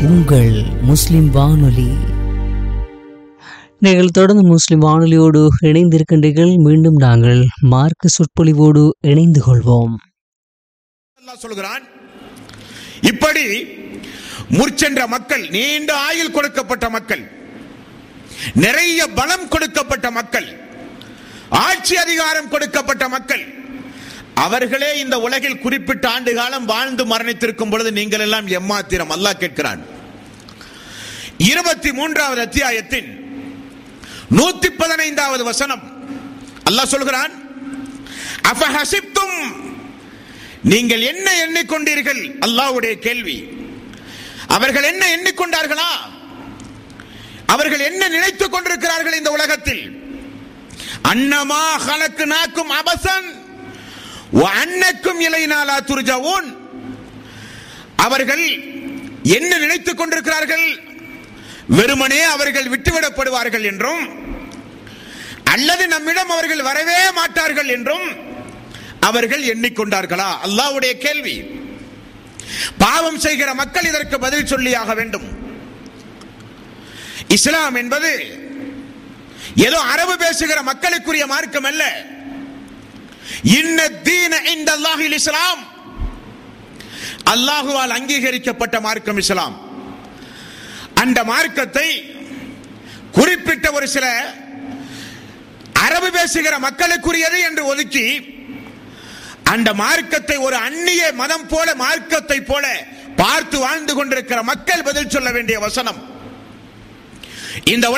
உங்கள் முஸ்லிம் வானொலி நீங்கள் தொடர்ந்து முஸ்லிம் வானொலியோடு இணைந்திருக்கின்றீர்கள் மீண்டும் நாங்கள் மார்க்க சொற்பொழிவோடு இணைந்து கொள்வோம் அல்லாஹ் சொல்கிறான் இப்படி முற்சென்ற மக்கள் நீண்ட ஆயுள் கொடுக்கப்பட்ட மக்கள் நிறைய பலம் கொடுக்கப்பட்ட மக்கள் ஆட்சி அதிகாரம் கொடுக்கப்பட்ட மக்கள் அவர்களே இந்த உலகில் குறிப்பிட்ட ஆண்டு காலம் வாழ்ந்து மரணித்திருக்கும் பொழுது நீங்கள் எல்லாம் எம்மாத்திரம் அல்லாஹ் கேட்கிறான் இருபத்தி மூன்றாவது அத்தியாயத்தின் நூத்தி பதினைந்தாவது வசனம் அல்லாஹ் சொல்கிறான் அஃபஹசிப்தும் நீங்கள் என்ன எண்ணிக்கொண்டீர்கள் அல்லாஹ்வுடைய கேள்வி அவர்கள் என்ன எண்ணிக்கொண்டார்களா அவர்கள் என்ன நினைத்துக் கொண்டிருக்கிறார்கள் இந்த உலகத்தில் அன்னமா கலக்கு நாக்கும் அபசன் அன்னக்கும் இலைநாளா துர்ஜவுன் அவர்கள் என்ன நினைத்துக் கொண்டிருக்கிறார்கள் வெறுமனே அவர்கள் விட்டுவிடப்படுவார்கள் என்றும் அல்லது நம்மிடம் அவர்கள் வரவே மாட்டார்கள் என்றும் அவர்கள் எண்ணிக்கொண்டார்களா அல்லாஹ்வுடைய கேள்வி பாவம் செய்கிற மக்கள் இதற்கு பதில் சொல்லியாக வேண்டும் இஸ்லாம் என்பது ஏதோ அரபு பேசுகிற மக்களுக்குரிய மார்க்கம் அல்ல இன்ன தீன இந்த அல்லாஹில் இஸ்லாம் அல்லாஹுவால் அங்கீகரிக்கப்பட்ட மார்க்கம் இஸ்லாம் அந்த மார்க்கத்தை குறிப்பிட்ட ஒரு சில அரபு பேசுகிற மக்களுக்குரியது என்று ஒதுக்கி அந்த மார்க்கத்தை ஒரு அந்நிய மதம் போல மார்க்கத்தை போல பார்த்து வாழ்ந்து கொண்டிருக்கிற மக்கள் பதில் சொல்ல வேண்டிய வசனம் இந்த